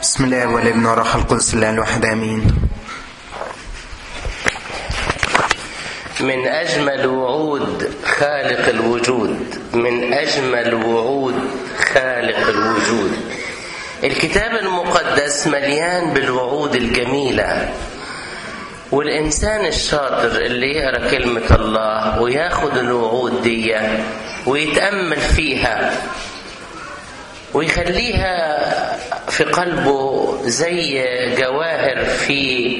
بسم الله والابن والروح القدس الله الواحد امين من أجمل وعود خالق الوجود من أجمل وعود خالق الوجود الكتاب المقدس مليان بالوعود الجميلة والإنسان الشاطر اللي يقرأ كلمة الله وياخد الوعود دي ويتأمل فيها ويخليها في قلبه زي جواهر في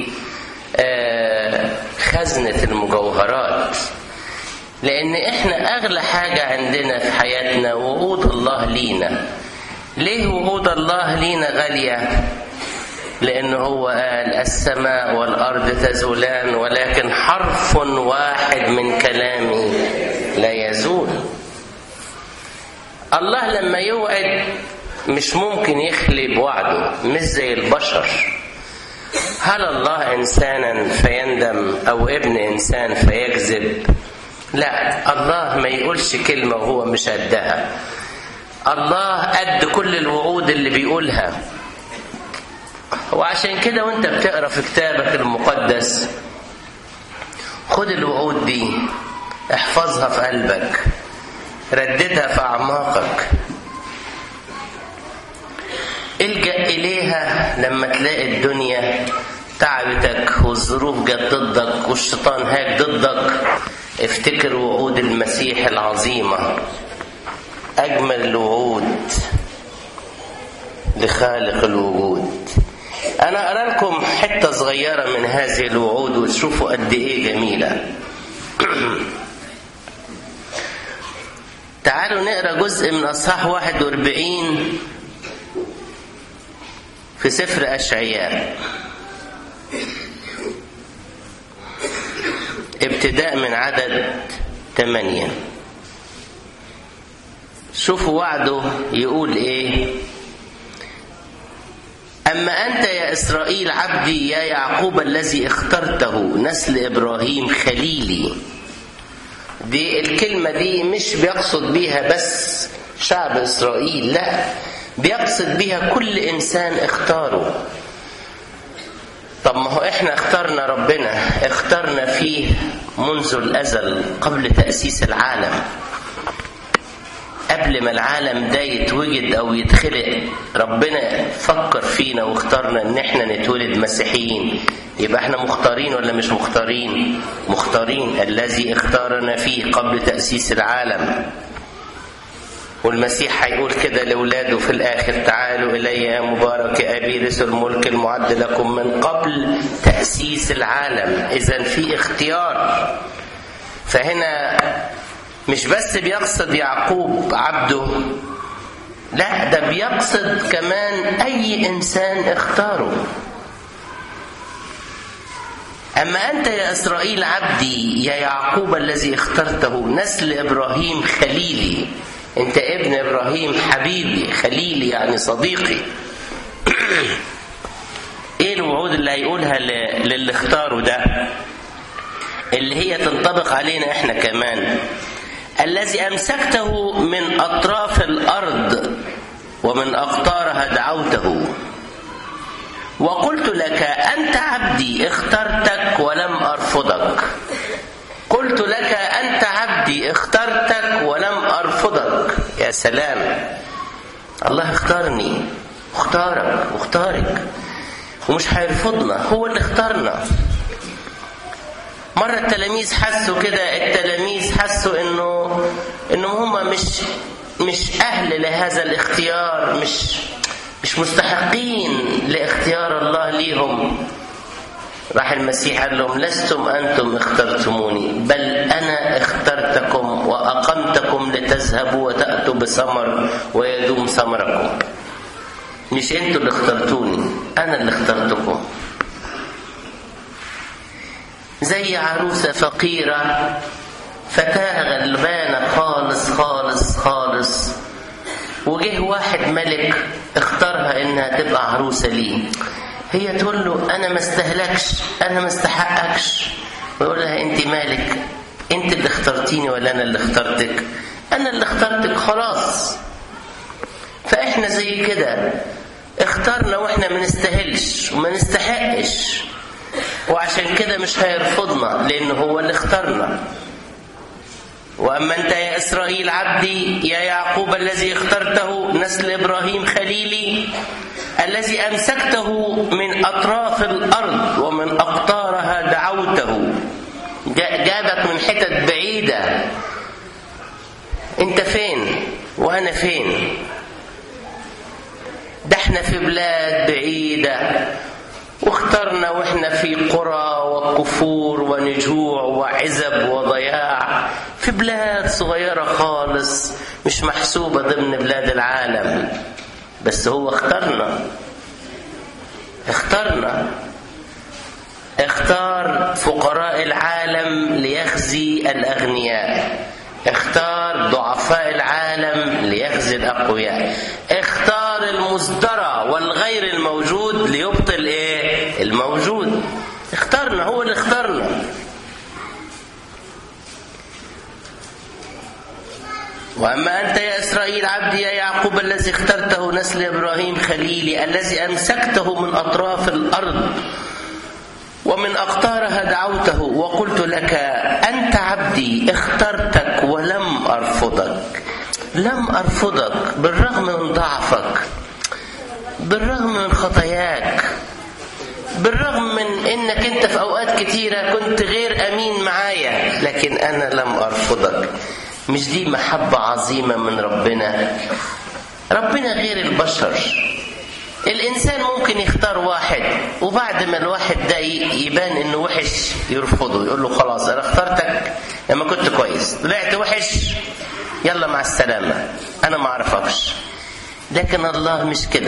خزنة المجوهرات لأن إحنا أغلى حاجة عندنا في حياتنا وعود الله لينا ليه وعود الله لينا غالية؟ لأنه هو قال السماء والأرض تزولان ولكن حرف واحد من كلامي لا يزول الله لما يوعد مش ممكن يخلي بوعده مش زي البشر هل الله انسانا فيندم او ابن انسان فيكذب لا الله ما يقولش كلمه وهو مش قدها الله قد كل الوعود اللي بيقولها وعشان كده وانت بتقرا في كتابك المقدس خد الوعود دي احفظها في قلبك رددها في اعماقك الجا اليها لما تلاقي الدنيا تعبتك والظروف جت ضدك والشيطان هاج ضدك افتكر وعود المسيح العظيمه اجمل الوعود لخالق الوجود انا ارى لكم حته صغيره من هذه الوعود وتشوفوا قد ايه جميله تعالوا نقرا جزء من اصحاح 41 في سفر اشعياء ابتداء من عدد ثمانية شوفوا وعده يقول ايه أما أنت يا إسرائيل عبدي يا يعقوب الذي اخترته نسل إبراهيم خليلي دي الكلمة دي مش بيقصد بيها بس شعب إسرائيل لا بيقصد بيها كل إنسان اختاره طب ما هو إحنا اخترنا ربنا اخترنا فيه منذ الأزل قبل تأسيس العالم قبل ما العالم ده يتوجد او يتخلق ربنا فكر فينا واختارنا ان احنا نتولد مسيحيين يبقى احنا مختارين ولا مش مختارين مختارين الذي اختارنا فيه قبل تاسيس العالم والمسيح هيقول كده لاولاده في الاخر تعالوا الي يا مبارك ابي رسل الملك المعد لكم من قبل تاسيس العالم اذا في اختيار فهنا مش بس بيقصد يعقوب عبده لا ده بيقصد كمان اي انسان اختاره اما انت يا اسرائيل عبدي يا يعقوب الذي اخترته نسل ابراهيم خليلي انت ابن ابراهيم حبيبي خليلي يعني صديقي ايه الوعود اللي هيقولها للي اختاره ده اللي هي تنطبق علينا احنا كمان الذي امسكته من اطراف الارض ومن اقطارها دعوته وقلت لك انت عبدي اخترتك ولم ارفضك قلت لك انت عبدي اخترتك ولم ارفضك يا سلام الله اختارني اختارك واختارك ومش هيرفضنا هو اللي اختارنا مرة التلاميذ حسوا كده التلاميذ حسوا انه انه هم مش مش اهل لهذا الاختيار مش مش مستحقين لاختيار الله ليهم راح المسيح قال لهم لستم انتم اخترتموني بل انا اخترتكم واقمتكم لتذهبوا وتاتوا بثمر ويدوم ثمركم مش انتوا اللي اخترتوني انا اللي اخترتكم زي عروسة فقيرة فتاة غلبانة خالص خالص خالص وجه واحد ملك اختارها انها تبقى عروسة ليه هي تقول له انا ما استهلكش انا ما استحقكش ويقول لها انت مالك انت اللي اخترتيني ولا انا اللي اخترتك انا اللي اخترتك خلاص فاحنا زي كده اختارنا واحنا ما نستاهلش وما نستحقش وعشان كده مش هيرفضنا لان هو اللي اختارنا واما انت يا اسرائيل عبدي يا يعقوب الذي اخترته نسل ابراهيم خليلي الذي امسكته من اطراف الارض ومن اقطارها دعوته جابك من حتت بعيده انت فين وانا فين ده احنا في بلاد بعيده واخترنا واحنا في قرى وكفور ونجوع وعزب وضياع في بلاد صغيرة خالص مش محسوبة ضمن بلاد العالم بس هو اختارنا اختارنا اختار فقراء العالم ليخزي الأغنياء اختار ضعفاء العالم ليخزي الأقوياء اختار المصدرة والغير الموجود ليبطل ايه الموجود اختارنا هو اللي اختارنا وأما أنت يا إسرائيل عبدي يا يعقوب الذي اخترته نسل إبراهيم خليلي الذي أمسكته من أطراف الأرض ومن أقطارها دعوته وقلت لك أنت عبدي اخترتك ولم أرفضك لم أرفضك بالرغم من ضعفك بالرغم من خطاياك بالرغم من انك انت في اوقات كتيره كنت غير امين معايا لكن انا لم ارفضك مش دي محبه عظيمه من ربنا ربنا غير البشر الانسان ممكن يختار واحد وبعد ما الواحد ده يبان انه وحش يرفضه يقول له خلاص انا اخترتك لما كنت كويس طلعت وحش يلا مع السلامه انا ما اعرفكش لكن الله مش كده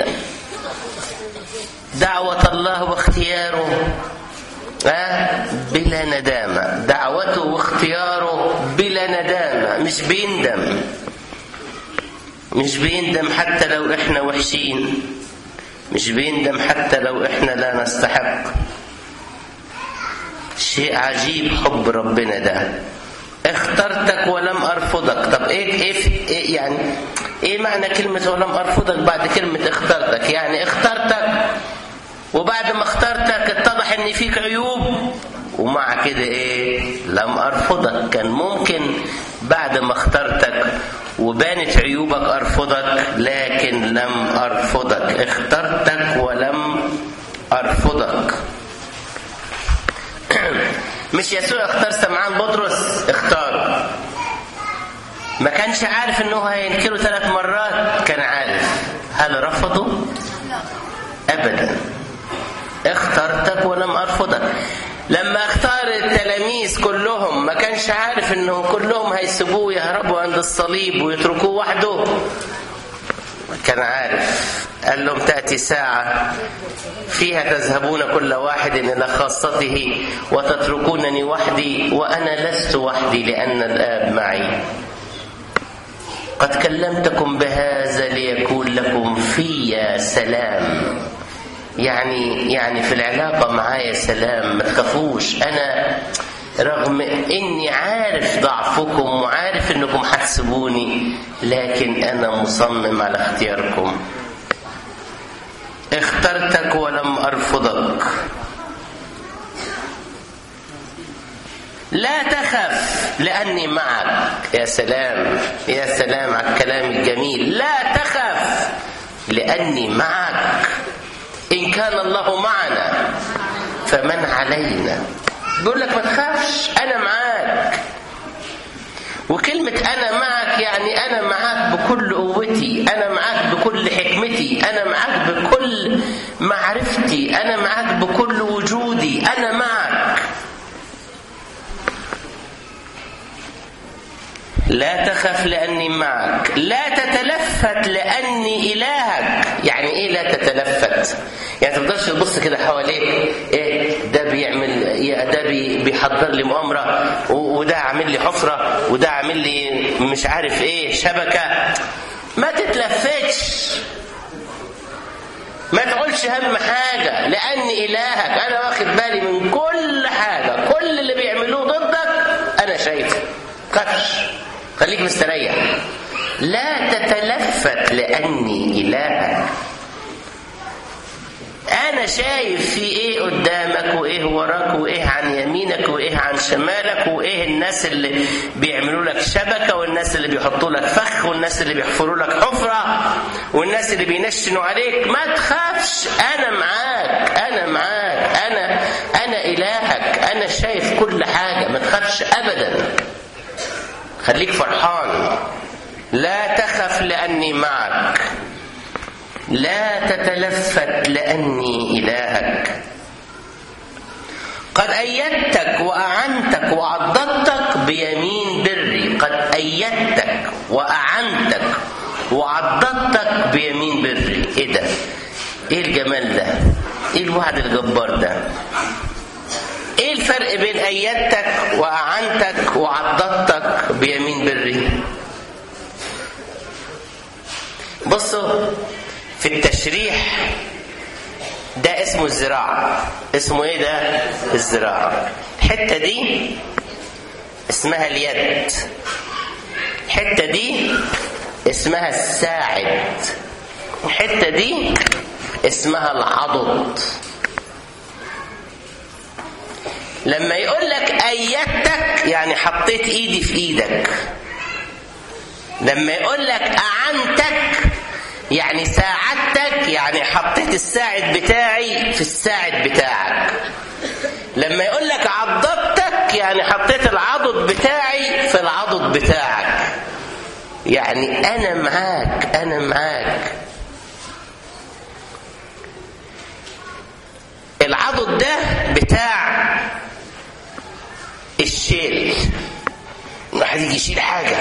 دعوة الله واختياره آه بلا ندامة دعوته واختياره بلا ندامة مش بيندم مش بيندم حتى لو احنا وحشين مش بيندم حتى لو احنا لا نستحق شيء عجيب حب ربنا ده اخترتك ولم ارفضك طب ايه ايه, إيه يعني ايه معنى كلمة ولم ارفضك بعد كلمة اخترتك يعني اخترتك وبعد ما اخترتك اتضح ان فيك عيوب ومع كده ايه لم ارفضك كان ممكن بعد ما اخترتك وبانت عيوبك ارفضك لكن لم ارفضك اخترتك ولم ارفضك مش يسوع اختار سمعان بطرس اختاره ما كانش عارف انه هينكره ثلاث مرات كان عارف هل رفضه ابدا اخترتك ولم ارفضك لما اختار التلاميذ كلهم ما كانش عارف انه كلهم هيسيبوه ويهربوا عند الصليب ويتركوه وحده كان عارف قال لهم تأتي ساعة فيها تذهبون كل واحد إلى خاصته وتتركونني وحدي وأنا لست وحدي لأن الآب معي قد كلمتكم بهذا ليكون لكم في سلام يعني يعني في العلاقة معايا سلام ما تخافوش أنا رغم إني عارف ضعفكم وعارف إنكم هتسيبوني لكن أنا مصمم على اختياركم اخترتك ولم أرفضك لا تخف لأني معك يا سلام يا سلام على الكلام الجميل لا تخف لأني معك إن كان الله معنا فمن علينا بيقول لك ما تخافش أنا معاك وكلمة أنا معك يعني أنا معاك بكل قوتي أنا معاك بكل حكمتي أنا معاك بكل معرفتي أنا معاك بكل وجودي أنا معك لا تخف لأني معك لا تتلفت لأني إلهك يعني إيه لا تتلفت يعني تفضلش تبص كده حواليك إيه ده بيعمل ده بي بيحضر لي مؤامرة وده عامل لي حفرة وده عامل لي مش عارف إيه شبكة ما تتلفتش ما تقولش هم حاجة لأني إلهك أنا واخد بالي من كل حاجة كل اللي بيعملوه ضدك أنا شايفه خافش خليك مستريح لا تتلفت لأني إلهك انا شايف في ايه قدامك وايه وراك وايه عن يمينك وايه عن شمالك وايه الناس اللي بيعملوا لك شبكه والناس اللي بيحطوا لك فخ والناس اللي بيحفروا لك حفره والناس اللي بينشنوا عليك ما تخافش انا معاك انا معاك انا انا الهك انا شايف كل حاجه ما تخافش ابدا خليك فرحان لا تخف لاني معك لا تتلفت لاني الهك قد ايدتك واعنتك وعضدتك بيمين بري قد ايدتك واعنتك وعضدتك بيمين بري ايه ده ايه الجمال ده ايه الوعد الجبار ده ايه الفرق بين ايدتك واعنتك وعضدتك بيمين بري بصوا في التشريح ده اسمه الزراعة اسمه ايه ده الزراعة الحتة دي اسمها اليد الحتة دي اسمها الساعد الحتة دي اسمها العضد لما يقول لك ايدتك يعني حطيت ايدي في ايدك لما يقول لك اعنتك يعني ساعدتك يعني حطيت الساعد بتاعي في الساعد بتاعك لما يقول لك عضدتك يعني حطيت العضد بتاعي في العضد بتاعك يعني انا معاك انا معاك العضد ده بتاع الشيل واحد يجي يشيل حاجه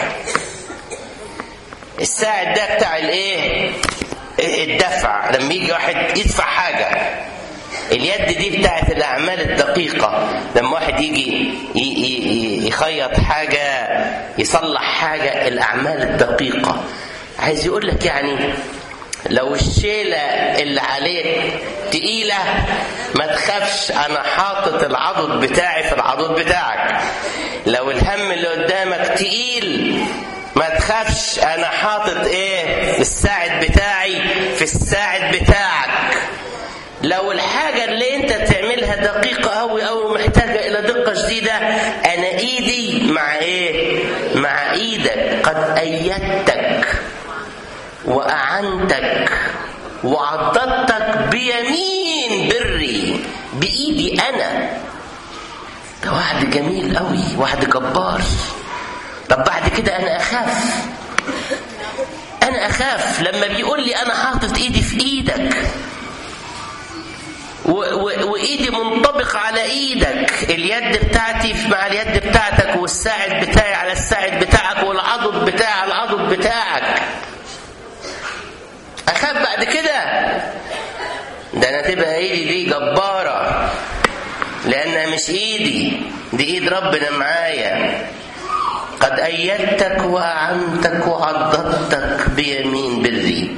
الساعد ده بتاع الايه الدفع لما يجي واحد يدفع حاجه اليد دي بتاعت الاعمال الدقيقه لما واحد يجي يخيط حاجه يصلح حاجه الاعمال الدقيقه عايز يقول لك يعني لو الشيلة اللي عليك تقيلة ما تخافش أنا حاطط العضد بتاعي في العضد بتاعك لو الهم اللي قدامك تقيل ما تخافش انا حاطط ايه الساعد بتاعي في الساعد بتاعك لو الحاجة اللي انت بتعملها دقيقة قوي او محتاجة الى دقة شديدة انا ايدي مع ايه مع ايدك قد ايدتك واعنتك وعضدتك بيمين بري بايدي انا ده وعد جميل قوي وعد جبار طب بعد كده انا اخاف انا اخاف لما بيقول لي انا حاطط ايدي في ايدك و و وايدي منطبق على ايدك اليد بتاعتي مع اليد بتاعتك والساعد بتاعي على الساعد بتاعك والعضد بتاعي على العضد بتاعك اخاف بعد كده ده انا تبقى ايدي دي جباره لانها مش ايدي دي ايد ربنا معايا قد أيدتك وأعنتك وعضدتك بيمين بري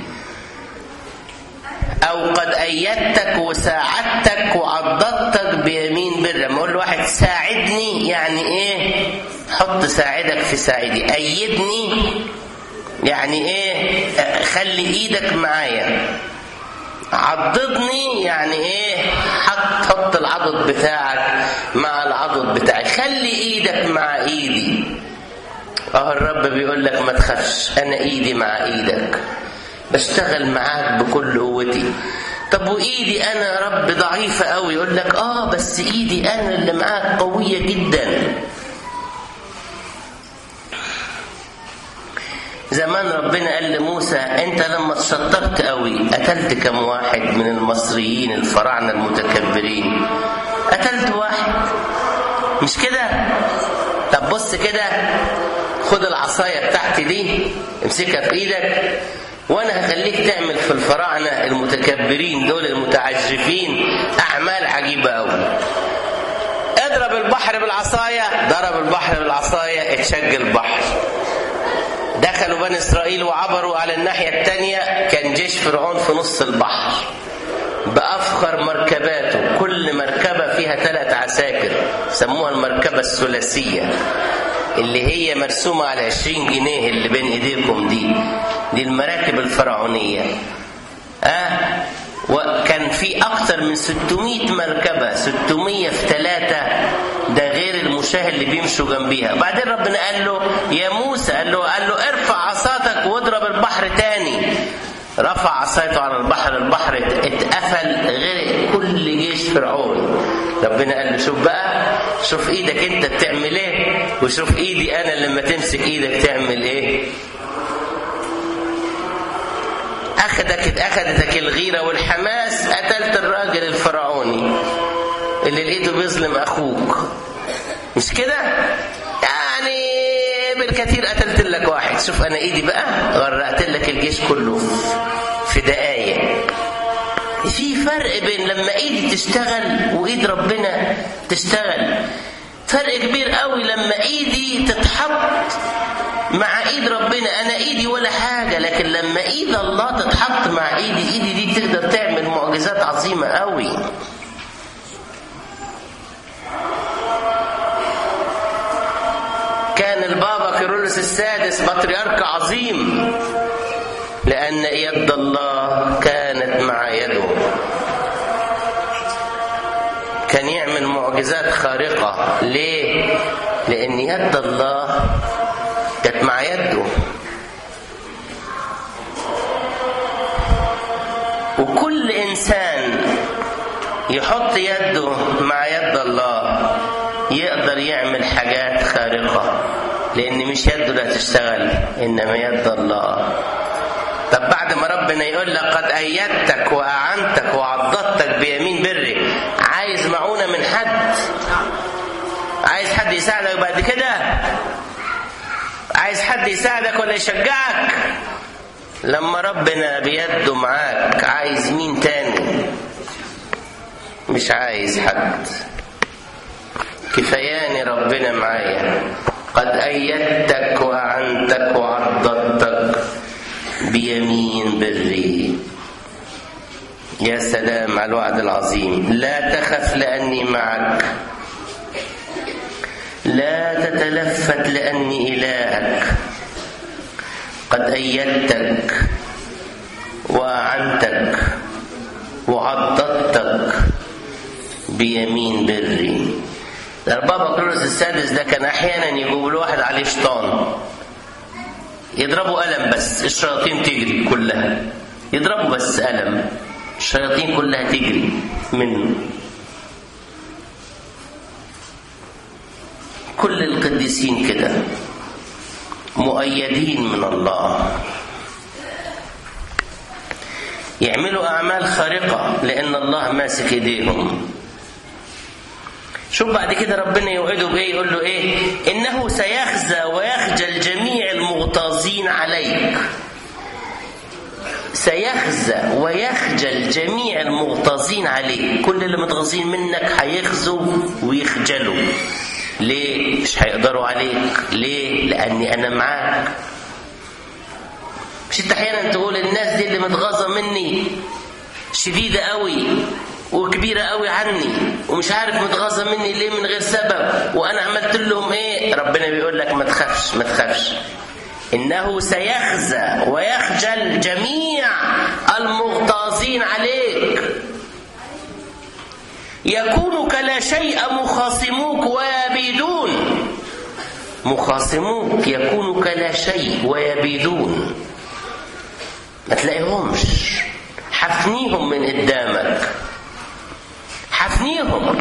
أو قد أيدتك وساعدتك وعضدتك بيمين بري لما أقول لواحد ساعدني يعني إيه حط ساعدك في ساعدي أيدني يعني إيه خلي إيدك معايا عضدني يعني ايه حط حط العضد بتاعك مع العضد بتاعي خلي ايدك مع ايدي اه الرب بيقول لك ما تخافش انا ايدي مع ايدك بشتغل معاك بكل قوتي طب وايدي انا يا رب ضعيفه قوي يقول لك اه بس ايدي انا اللي معاك قويه جدا زمان ربنا قال لموسى انت لما تشطرت قوي قتلت كم واحد من المصريين الفراعنه المتكبرين قتلت واحد مش كده طب بص كده خد العصايه بتاعتي دي امسكها في ايدك وانا هخليك تعمل في الفراعنه المتكبرين دول المتعجرفين اعمال عجيبه قوي اضرب البحر بالعصايه ضرب البحر بالعصايه اتشج البحر دخلوا بني اسرائيل وعبروا على الناحيه الثانيه كان جيش فرعون في نص البحر بافخر مركباته كل مركبه فيها ثلاث عساكر سموها المركبه الثلاثيه اللي هي مرسومه على 20 جنيه اللي بين ايديكم دي دي المراكب الفرعونيه اه وكان في أكثر من 600 مركبة 600 في ثلاثة ده غير المشاه اللي بيمشوا جنبيها بعدين ربنا قال له يا موسى قال له قال له ارفع عصاتك واضرب البحر تاني رفع عصايته على البحر البحر اتقفل غرق كل جيش فرعون ربنا قال له شوف بقى شوف ايدك انت بتعمل ايه وشوف ايدي انا لما تمسك ايدك تعمل ايه اخذك اخذتك الغيره والحماس قتلت الراجل الفرعوني اللي لقيته بيظلم اخوك مش كده يعني بالكثير قتلت لك واحد شوف انا ايدي بقى غرقت لك الجيش كله في دقايق في فرق بين لما ايدي تشتغل وايد ربنا تشتغل فرق كبير قوي لما ايدي تتحط مع ايد ربنا انا ايدي ولا حاجه لكن لما ايد الله تتحط مع ايدي ايدي دي تقدر تعمل معجزات عظيمه قوي كان البابا كيرلس السادس بطريرك عظيم لأن يد الله كانت مع يده كان يعمل معجزات خارقة ليه؟ لأن يد الله كانت مع يده وكل إنسان يحط يده مع يد الله يقدر يعمل حاجات خارقة لأن مش يده اللي هتشتغل إنما يد الله طب بعد ما ربنا يقول لك قد أيدتك وأعنتك وعضدتك بيمين بري عايز معونة من حد عايز حد يساعدك بعد كده عايز حد يساعدك ولا يشجعك لما ربنا بيده معاك عايز مين تاني مش عايز حد كفاياني ربنا معايا قد أيدتك وأعنتك وعضدتك بيمين بري يا سلام على الوعد العظيم لا تخف لأني معك لا تتلفت لأني إلهك قد أيدتك وأعنتك وعضدتك بيمين بري البابا كرولوس السادس ده كان احيانا يجيبوا له واحد عليه شيطان يضربوا قلم بس الشياطين تجري كلها يضربوا بس قلم الشياطين كلها تجري منه كل القديسين كده مؤيدين من الله يعملوا أعمال خارقة لأن الله ماسك إيديهم شوف بعد كده ربنا يوعده بايه يقول له ايه انه سيخزى ويخجل جميع المغتاظين عليك سيخزى ويخجل جميع المغتاظين عليك كل اللي متغاظين منك هيخزوا ويخجلوا ليه مش هيقدروا عليك ليه لاني انا معاك مش انت احيانا تقول الناس دي اللي متغاظه مني شديده قوي وكبيره قوي عني ومش عارف متغاظه مني ليه من غير سبب وانا عملت لهم ايه ربنا بيقول لك ما تخافش ما تخافش انه سيخزى ويخجل جميع المغتاظين عليك يكونك لا شيء مخاصموك ويبيدون مخاصموك يكونك لا شيء ويبيدون ما تلاقيهمش حفنيهم من قدامك حفنيهم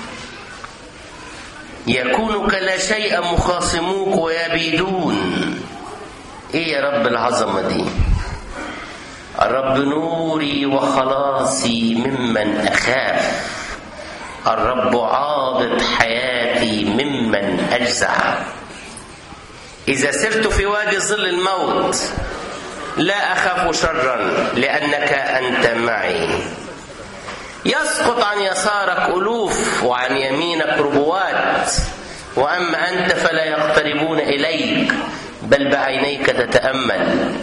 يكونك لا شيء مخاصموك ويبيدون ايه يا رب العظمه دي الرب نوري وخلاصي ممن اخاف الرب عاضد حياتي ممن اجزع اذا سرت في وادي ظل الموت لا اخاف شرا لانك انت معي يسقط عن يسارك ألوف وعن يمينك ربوات وأما أنت فلا يقتربون إليك بل بعينيك تتأمل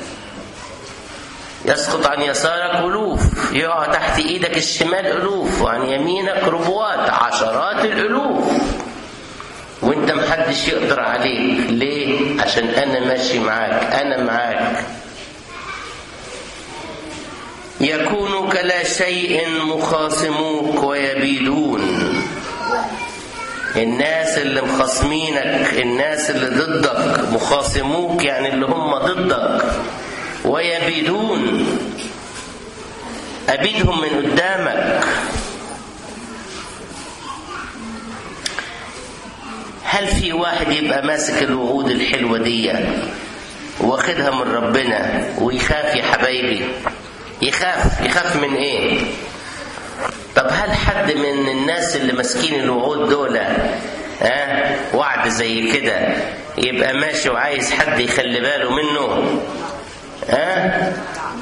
يسقط عن يسارك ألوف يقع تحت إيدك الشمال ألوف وعن يمينك ربوات عشرات الألوف وانت محدش يقدر عليك ليه عشان انا ماشي معاك انا معاك يكون كلا شيء مخاصموك ويبيدون الناس اللي مخاصمينك الناس اللي ضدك مخاصموك يعني اللي هم ضدك ويبيدون أبيدهم من قدامك هل في واحد يبقى ماسك الوعود الحلوة دي واخدها من ربنا ويخاف يا حبايبي يخاف يخاف من ايه طب هل حد من الناس اللي ماسكين الوعود دول ها وعد زي كده يبقى ماشي وعايز حد يخلي باله منه ها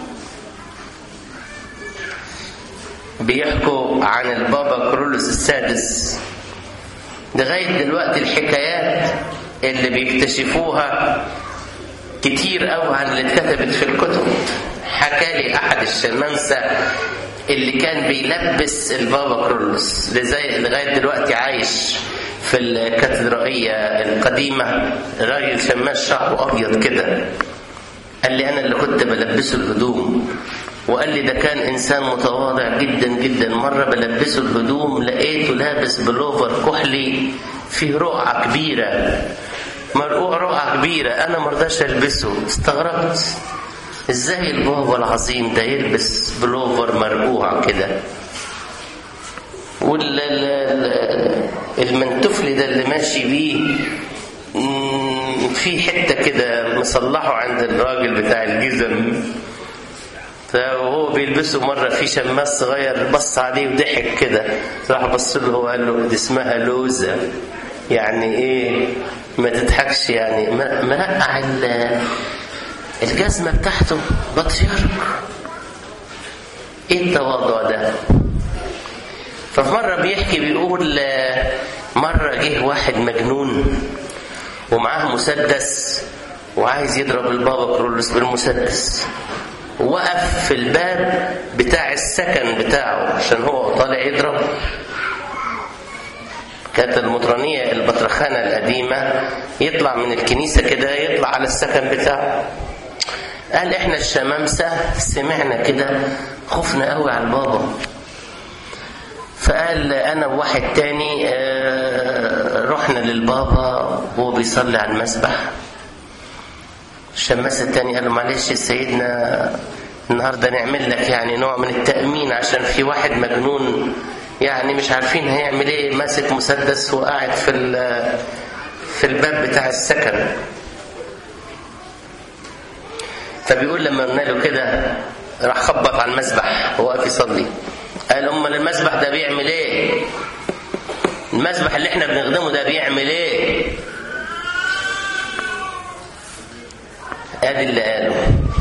بيحكوا عن البابا كرولوس السادس لغاية دلوقتي الحكايات اللي بيكتشفوها كتير قوي عن اللي اتكتبت في الكتب حكى لي أحد الشمامسة اللي كان بيلبس البابا كرولوس لغاية دلوقتي عايش في الكاتدرائية القديمة راجل شماس شعره أبيض كده قال لي أنا اللي كنت بلبسه الهدوم وقال لي ده كان إنسان متواضع جدا جدا مرة بلبسه الهدوم لقيته لابس بلوفر كحلي فيه رقعة كبيرة مرقوع رقعة كبيرة أنا مرضاش ألبسه استغربت إزاي البابا العظيم ده يلبس بلوفر مرقوع كده والمنتفل ده اللي ماشي بيه في حته كده مصلحه عند الراجل بتاع الجزم فهو بيلبسه مرة في شماس صغير بص عليه وضحك كده راح بص له وقال له دي اسمها لوزة يعني ايه ما تضحكش يعني مرقع الجزمة بتاعته بطريرك ايه التواضع ده ففي مرة بيحكي بيقول مرة جه واحد مجنون ومعاه مسدس وعايز يضرب البابا كرولوس بالمسدس وقف في الباب بتاع السكن بتاعه عشان هو طالع يضرب كانت المطرانية البطرخانة القديمة يطلع من الكنيسة كده يطلع على السكن بتاعه قال احنا الشمامسة سمعنا كده خفنا قوي على البابا فقال انا وواحد تاني رحنا للبابا وهو بيصلي على المسبح الشماس التاني قال له معلش سيدنا النهارده نعمل لك يعني نوع من التأمين عشان في واحد مجنون يعني مش عارفين هيعمل ايه ماسك مسدس وقاعد في في الباب بتاع السكن فبيقول لما قلنا له كده راح خبط على المسبح وهو واقف يصلي قال امال المسبح ده بيعمل ايه المسبح اللي احنا بنخدمه ده بيعمل ايه ادي اللي قاله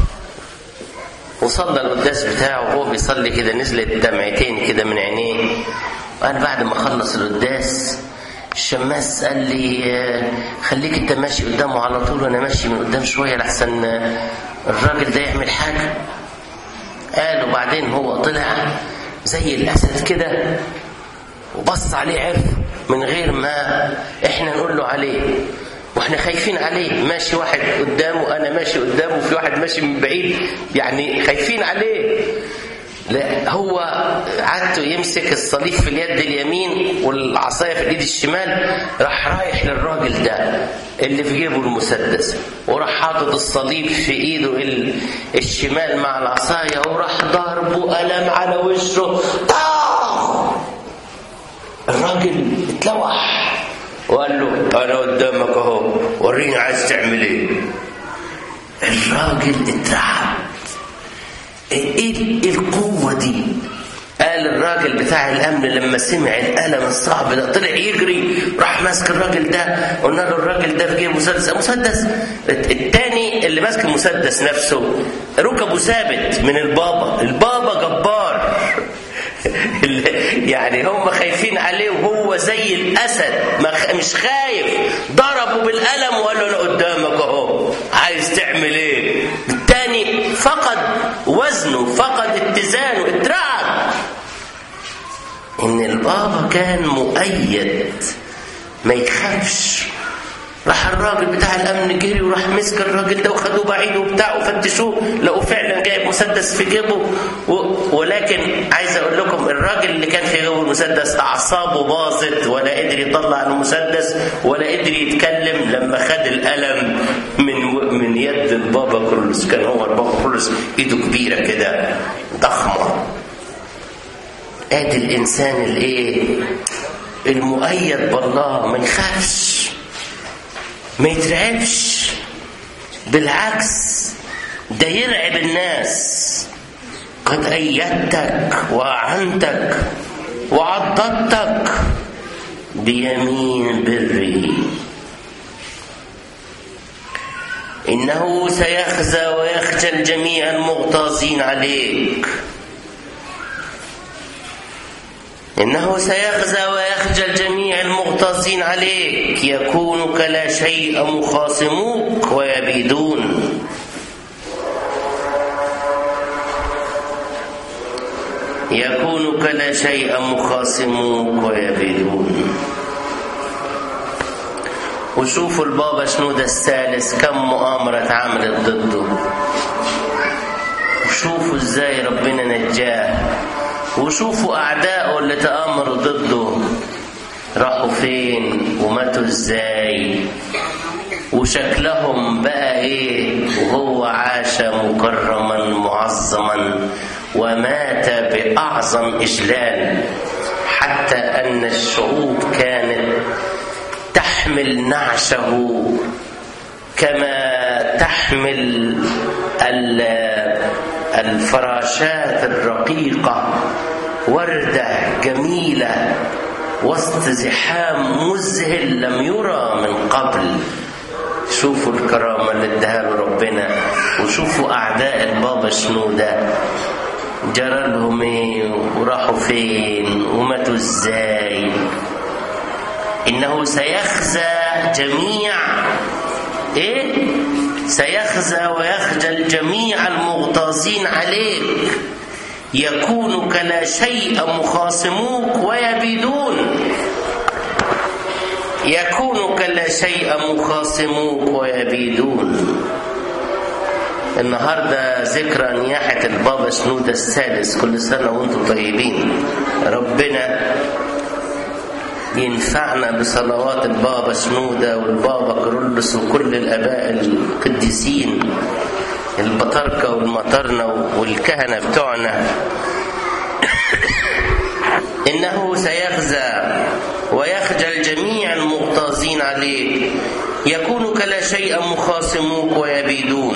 وصلى القداس بتاعه وهو بيصلي كده نزلت دمعتين كده من عينيه وقال بعد ما خلص القداس الشماس قال لي خليك انت ماشي قدامه على طول وانا ماشي من قدام شويه لحسن الراجل ده يعمل حاجه قال وبعدين هو طلع زي الاسد كده وبص عليه عرف من غير ما احنا نقول له عليه واحنا خايفين عليه ماشي واحد قدامه انا ماشي قدامه وفي واحد ماشي من بعيد يعني خايفين عليه لا هو عادته يمسك الصليب في اليد اليمين والعصايه في الايد الشمال راح رايح للراجل ده اللي في جيبه المسدس وراح حاطط الصليب في ايده الشمال مع العصايه وراح ضاربه قلم على وشه طاخ الراجل اتلوح وقال له انا قدامك اهو وريني عايز تعمل ايه الراجل اترعب ايه القوه دي قال الراجل بتاع الامن لما سمع الالم الصعب ده طلع يجري راح ماسك الراجل ده قلنا له الراجل ده في جيبه مسدس مسدس التاني اللي ماسك المسدس نفسه ركبه ثابت من البابا البابا جبار يعني هم خايفين عليه وهو زي الاسد مش خايف ضربه بالقلم وقال له انا قدامك اهو عايز تعمل ايه التاني فقد وزنه فقد اتزانه اترعب ان البابا كان مؤيد ما يخافش راح الراجل بتاع الامن جري وراح مسك الراجل ده وخدوه بعيد وبتاع وفتشوه لقوا فعلا جايب مسدس في جيبه و... ولكن عايز اقول لكم الراجل اللي كان في جيبه المسدس اعصابه باظت ولا قدر يطلع المسدس ولا قدر يتكلم لما خد القلم من من يد البابا كرولوس كان هو البابا كرولوس ايده كبيره كده ضخمه ادي الانسان الايه المؤيد بالله ما يخافش ما يترعبش بالعكس ده يرعب الناس قد أيدتك وأعنتك وعضدتك بيمين بري إنه سيخزى ويخجل جميع المغتاظين عليك إنه سيخزى ويخجل جميع المغتاظين عليك يكون كلا شيء مخاصموك ويبيدون يكون كلا شيء مخاصموك ويبيدون وشوفوا البابا شنودة الثالث كم مؤامرة اتعملت ضده وشوفوا ازاي ربنا نجاه وشوفوا أعدائه اللي تآمروا ضده راحوا فين وماتوا ازاي وشكلهم بقى ايه وهو عاش مكرما معظما ومات بأعظم إجلال حتى أن الشعوب كانت تحمل نعشه كما تحمل الفراشات الرقيقة وردة جميلة وسط زحام مذهل لم يرى من قبل شوفوا الكرامة اللي اداها له ربنا وشوفوا أعداء البابا شنودة جرى لهم ايه وراحوا فين وماتوا ازاي إنه سيخزى جميع إيه؟ سيخزى ويخجل جميع المغتاظين عليك يكون كلا شيء مخاصموك ويبيدون يكون كلا شيء مخاصموك ويبيدون النهاردة ذكرى نياحة البابا شنودة السادس كل سنة وانتم طيبين ربنا ينفعنا بصلوات البابا شنودة والبابا كرولس وكل الآباء القديسين البطاركة والمطرنة والكهنة بتوعنا إنه سيخزى ويخجل جميع المغتاظين عليه يكون كلا شيء مخاصموك ويبيدون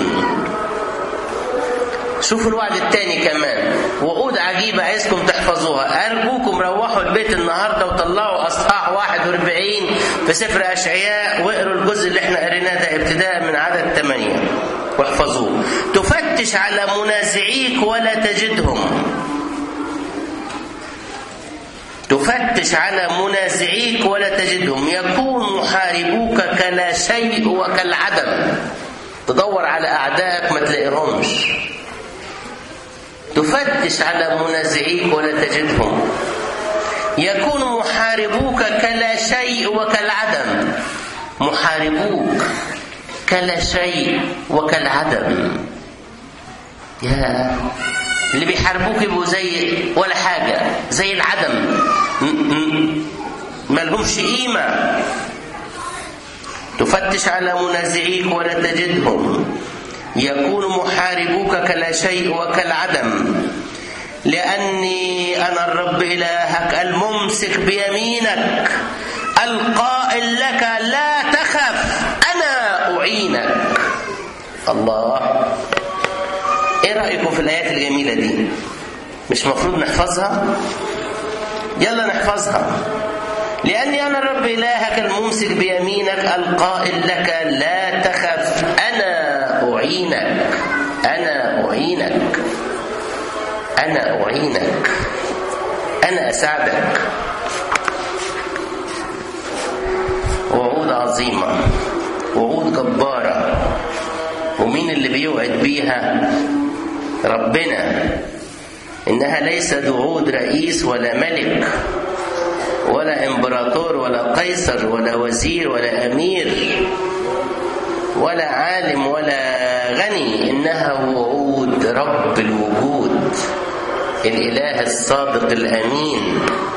شوفوا الوعد الثاني كمان وعود عجيبة عايزكم تحفظوها أرجوكم روحوا البيت النهاردة وطلعوا أصحاح 41 في سفر أشعياء واقروا الجزء اللي احنا قريناه ده ابتداء من عدد 8 واحفظوه تفتش على منازعيك ولا تجدهم تفتش على منازعيك ولا تجدهم يكون محاربوك كلا شيء وكالعدم تدور على أعدائك ما تلاقيهمش تفتش على منازعيك ولا تجدهم يكون محاربوك كلا شيء وكالعدم محاربوك كلا شيء وكالعدم يا اللي بيحاربوك يبقوا زي ولا حاجة زي العدم ما لهمش قيمة تفتش على منازعيك ولا تجدهم يكون محاربوك كلا شيء وكالعدم لأني أنا الرب إلهك الممسك بيمينك القائل لك لا تخف أنا أعينك الله إيه رأيكم في الآيات الجميلة دي مش مفروض نحفظها يلا نحفظها لأني أنا الرب إلهك الممسك بيمينك القائل لك لا تخف أنا أعينك أنا أعينك أنا أعينك أنا أساعدك وعود عظيمة وعود جبارة ومين اللي بيوعد بيها ربنا إنها ليست وعود رئيس ولا ملك ولا امبراطور ولا قيصر ولا وزير ولا امير ولا عالم ولا غني انها وعود رب الوجود الاله الصادق الامين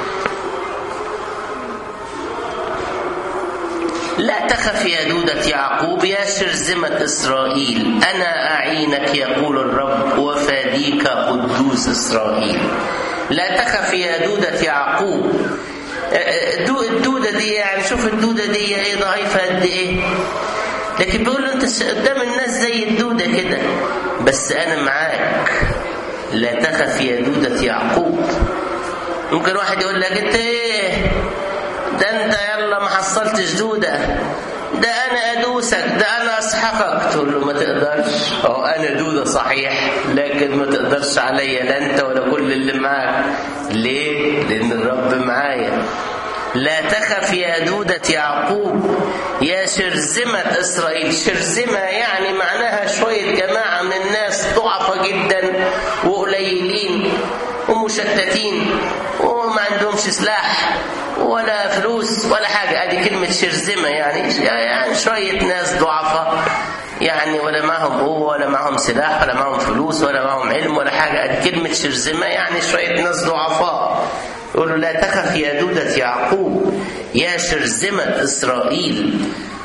لا تخف يا دودة يعقوب يا شرذمة إسرائيل أنا أعينك يقول الرب وفاديك قدوس إسرائيل لا تخف يا دودة يعقوب الدودة دي يعني شوف الدودة دي ايه ضعيفة قد ايه لكن بيقول له انت قدام الناس زي الدودة كده بس انا معاك لا تخف يا دودة يعقوب ممكن واحد يقول لك انت ايه ده انت يلا ما حصلتش دودة ده انا ادوسك ده انا اسحقك تقول له ما تقدرش اه انا دودة صحيح لكن ما تقدرش عليا لا انت ولا كل اللي معاك ليه لان الرب معايا لا تخف يا دودة يعقوب يا شرذمة إسرائيل شرذمة يعني معناها شوية جماعة من الناس ضعفة جدا وقليلين ومشتتين وما عندهمش سلاح ولا فلوس ولا حاجة ادي كلمة شرذمة يعني يعني شوية ناس ضعفاء يعني ولا معهم قوة ولا معهم سلاح ولا معهم فلوس ولا معهم علم ولا حاجة ادي كلمة شرذمة يعني شوية ناس ضعفاء يقول لا تخف يا دودة يعقوب يا شرذمة إسرائيل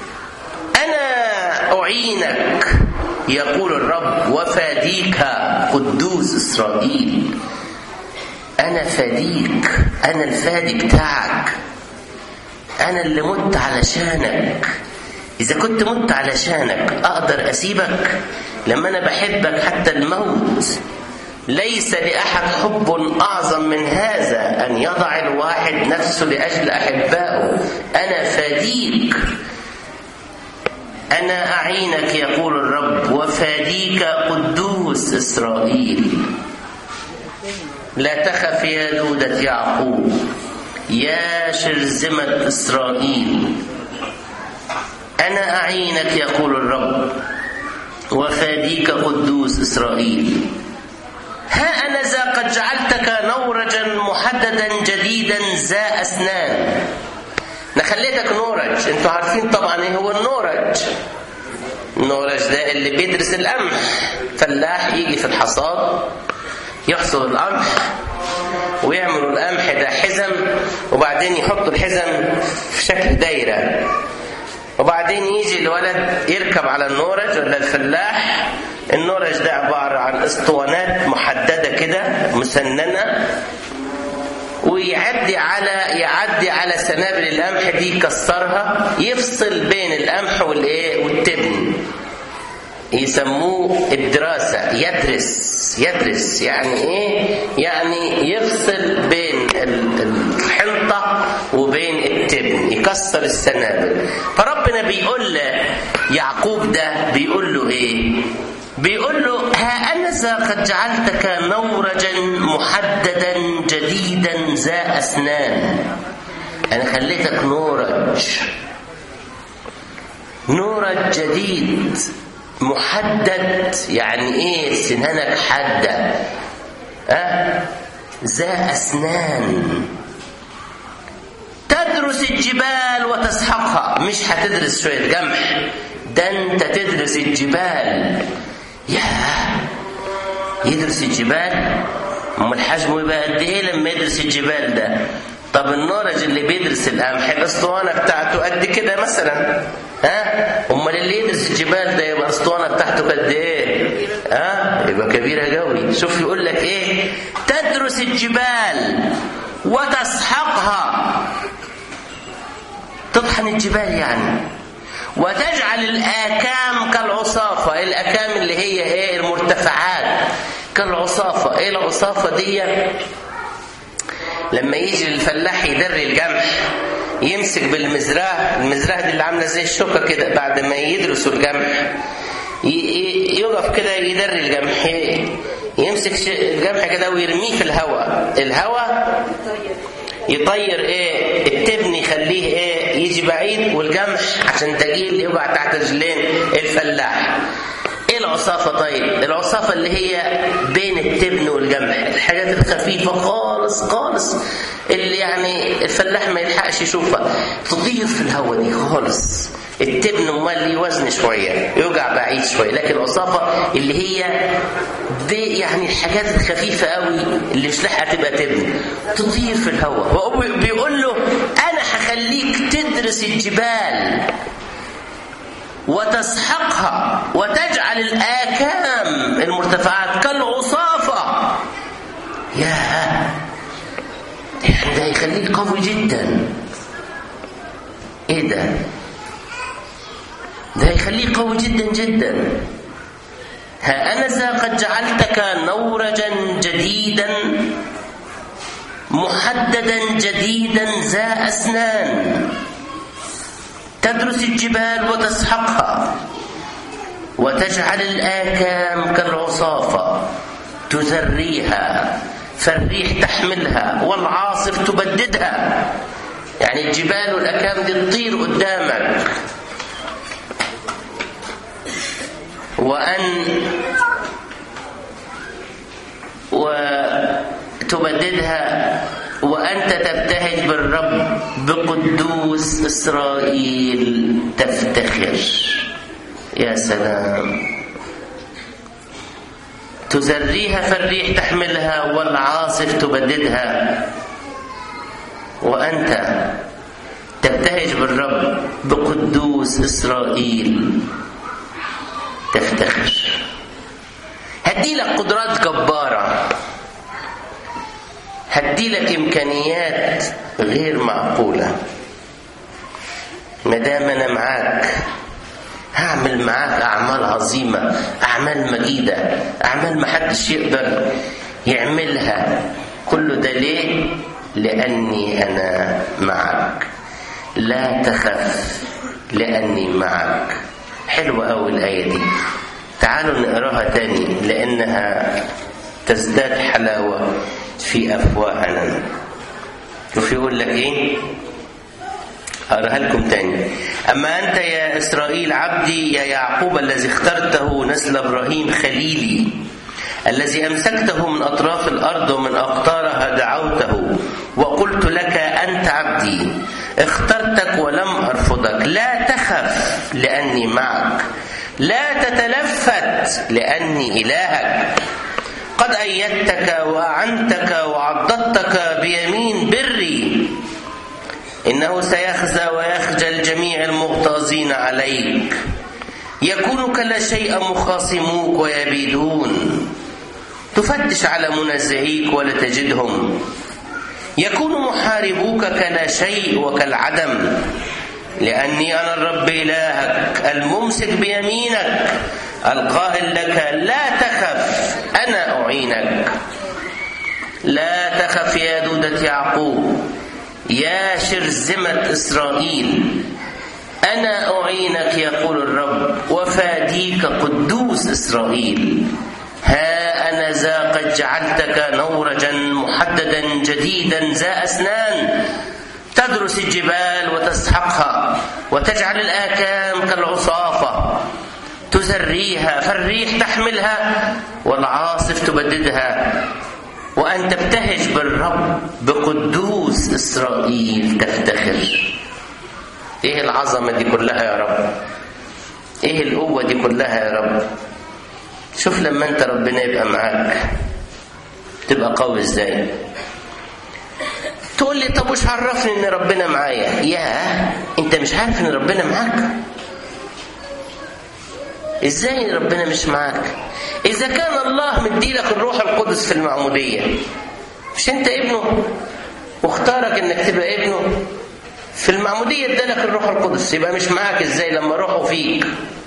أنا أعينك يقول الرب وفاديك قدوس إسرائيل أنا فديك أنا الفادي بتاعك أنا اللي مت علشانك إذا كنت مت علشانك أقدر أسيبك لما أنا بحبك حتى الموت ليس لأحد حب أعظم من هذا أن يضع الواحد نفسه لأجل أحبائه أنا فديك أنا أعينك يقول الرب وفاديك قدوس إسرائيل لا تخف يا دودة يعقوب يا شرذمة إسرائيل أنا أعينك يقول الرب وفاديك قدوس إسرائيل ها أنا ذا قد جعلتك نورجا محددا جديدا ذا أسنان أنا خليتك نورج أنتوا عارفين طبعا إيه هو النورج النورج ده اللي بيدرس القمح فلاح يجي في الحصاد يحصد القمح ويعملوا القمح ده حزم وبعدين يحطوا الحزم في شكل دايره وبعدين يجي الولد يركب على النورج ولا الفلاح النورج ده عبارة عن اسطوانات محددة كده مسننة ويعدي على يعدي على سنابل القمح دي يكسرها يفصل بين القمح والايه والتبن يسموه الدراسة يدرس يدرس يعني ايه يعني يفصل بين الحنطة وبين التبن يكسر السنابل فربنا بيقول يعقوب ده بيقول له ايه بيقول له ها أنا ذا قد جعلتك نورجا محددا جديدا ذا أسنان أنا خليتك نورج نورج جديد محدد يعني ايه سنانك حادة أه؟ ذا أسنان تدرس الجبال وتسحقها مش هتدرس شوية قمح ده انت تدرس الجبال ياه يدرس الجبال امال حجمه يبقى قد ايه لما يدرس الجبال ده طب النورج اللي بيدرس القمح الاسطوانه بتاعته قد كده مثلا ها امال اللي يدرس الجبال ده يبقى الاسطوانه بتاعته قد ايه ها يبقى كبيره قوي شوف يقول لك ايه تدرس الجبال وتسحقها تطحن الجبال يعني وتجعل الآكام كالعصافة الآكام اللي هي ايه المرتفعات كالعصافة ايه العصافة دي لما يجي الفلاح يدري القمح يمسك بالمزراه المزراه دي اللي عامله زي الشوكه كده بعد ما يدرسوا القمح يقف كده يدري القمح يمسك القمح كده ويرميه في الهواء الهواء يطير ايه التبن يخليه ايه يجي بعيد والقمح عشان تقيل يقع تحت رجلين الفلاح العصافة طيب العصافة اللي هي بين التبن والجمح الحاجات الخفيفة خالص خالص اللي يعني الفلاح ما يلحقش يشوفها تطير في الهواء دي خالص التبن امال ليه وزن شويه يوجع بعيد شويه لكن العصافه اللي هي دي يعني الحاجات الخفيفه قوي اللي مش لاحقه تبقى تبن تطير في الهواء هو بيقول له انا هخليك تدرس الجبال وتسحقها وتجعل الآكام المرتفعات كالعصافة يا يعني ده يخليك قوي جدا ايه ده ده يخليك قوي جدا جدا ها أنا ذا قد جعلتك نورجا جديدا محددا جديدا ذا أسنان تدرس الجبال وتسحقها وتجعل الآكام كالعصافة تزريها فالريح تحملها والعاصف تبددها يعني الجبال والأكام دي تطير قدامك وأن وتبددها وأنت تبتهج بالرب بقدوس إسرائيل تفتخر يا سلام تزريها فالريح تحملها والعاصف تبددها وأنت تبتهج بالرب بقدوس إسرائيل تفتخر هدي لك قدرات جبارة هدي لك إمكانيات غير معقولة ما دام أنا معاك هعمل معاك أعمال عظيمة أعمال مجيدة أعمال ما حدش يقدر يعملها كل ده ليه؟ لأني أنا معك لا تخف لأني معك حلوة أوي الآية دي تعالوا نقراها تاني لأنها تزداد حلاوة في أفواهنا شوف يقول لك إيه أقراها لكم تاني أما أنت يا إسرائيل عبدي يا يعقوب الذي اخترته نسل إبراهيم خليلي الذي أمسكته من أطراف الأرض ومن أقطارها دعوته وقلت لك أنت عبدي اخترتك ولم أرفضك لا تخف لأني معك لا تتلفت لأني إلهك قد أيدتك وأعنتك وعضدتك بيمين بري إنه سيخزى ويخجل جميع المغتاظين عليك يكون كلا شيء مخاصموك ويبيدون تفتش على منزعيك ولا تجدهم يكون محاربوك كلا شيء وكالعدم لأني أنا الرب إلهك الممسك بيمينك القائل لك لا تخف أنا أعينك لا تخف يا دودة يعقوب يا شرذمة إسرائيل أنا أعينك يقول الرب وفاديك قدوس إسرائيل ها أنا ذا قد جعلتك نورجا محددا جديدا ذا أسنان تدرس الجبال وتسحقها وتجعل الآكام كالعصافة تزريها فالريح تحملها والعاصف تبددها وأن تبتهج بالرب بقدوس إسرائيل تفتخر إيه العظمة دي كلها يا رب إيه القوة دي كلها يا رب شوف لما أنت ربنا يبقى معاك تبقى قوي إزاي تقول لي طب وش عرفني ان ربنا معايا يا انت مش عارف ان ربنا معاك ازاي ربنا مش معاك اذا كان الله مديلك الروح القدس في المعموديه مش انت ابنه واختارك انك تبقى ابنه في المعموديه ادالك الروح القدس يبقى مش معاك ازاي لما روحه فيك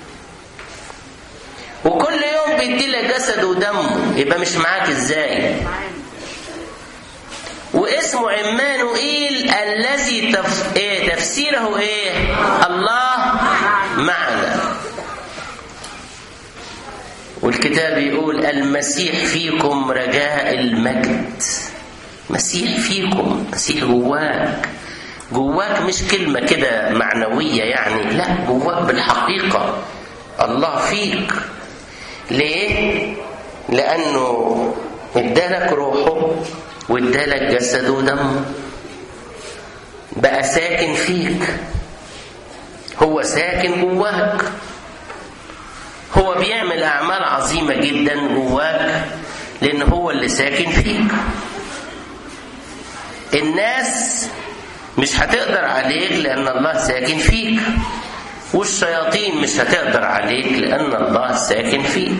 وكل يوم بيديلك جسد ودمه يبقى مش معاك ازاي واسمه عمانوئيل الذي تف... إيه تفسيره ايه الله معنا والكتاب يقول المسيح فيكم رجاء المجد مسيح فيكم مسيح جواك جواك مش كلمة كده معنوية يعني لا جواك بالحقيقة الله فيك ليه لانه ادالك روحه وادالك جسده ودمه بقى ساكن فيك هو ساكن جواك هو بيعمل اعمال عظيمه جدا جواك لان هو اللي ساكن فيك الناس مش هتقدر عليك لان الله ساكن فيك والشياطين مش هتقدر عليك لان الله ساكن فيك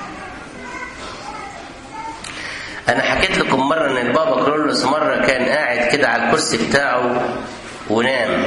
انا حكيت لكم مره ان البابا كرولوس مره كان قاعد كده على الكرسي بتاعه ونام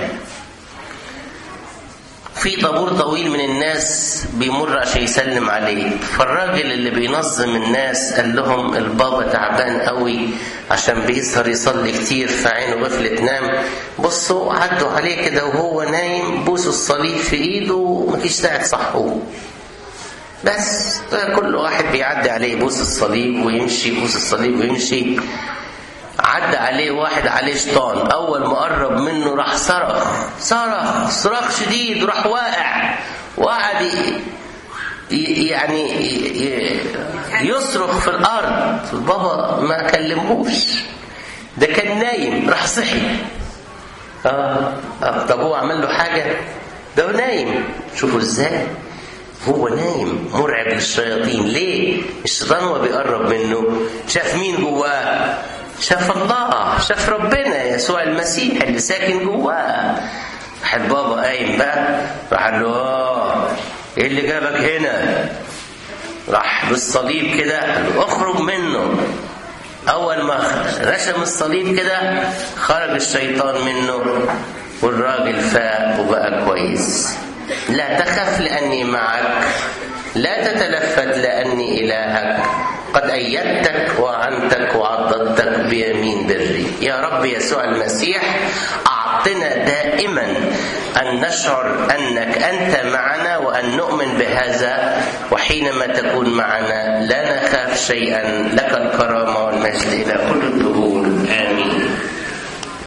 في طابور طويل من الناس بيمر عشان يسلم عليه فالراجل اللي بينظم الناس قال لهم البابا تعبان قوي عشان بيسهر يصلي كتير فعينه غفلت نام بصوا عدوا عليه كده وهو نايم بوسوا الصليب في ايده ومفيش داعي تصحوه بس كل واحد بيعدي عليه يبوس الصليب ويمشي يبوس الصليب ويمشي عدى عليه واحد عليه شيطان اول ما قرب منه راح صرخ صرخ صراخ شديد وراح واقع وقعد يعني يصرخ في الارض بابا ما كلمهوش ده كان نايم راح صحي آه. آه. طب هو عمل له حاجه ده هو نايم شوفوا ازاي هو نايم مرعب للشياطين ليه الشيطان هو بيقرب منه شاف مين جواه شاف الله شاف ربنا يسوع المسيح اللي ساكن جواه راح البابا قايم بقى راح قال له اه ايه اللي جابك هنا راح بالصليب كده قال له اخرج منه اول ما رسم الصليب كده خرج الشيطان منه والراجل فاق وبقى كويس لا تخف لاني معك لا تتلفت لاني الهك قد ايدتك وعنتك وعضدتك بيمين بري يا رب يسوع المسيح اعطنا دائما ان نشعر انك انت معنا وان نؤمن بهذا وحينما تكون معنا لا نخاف شيئا لك الكرامه والمجد الى كل الدهور امين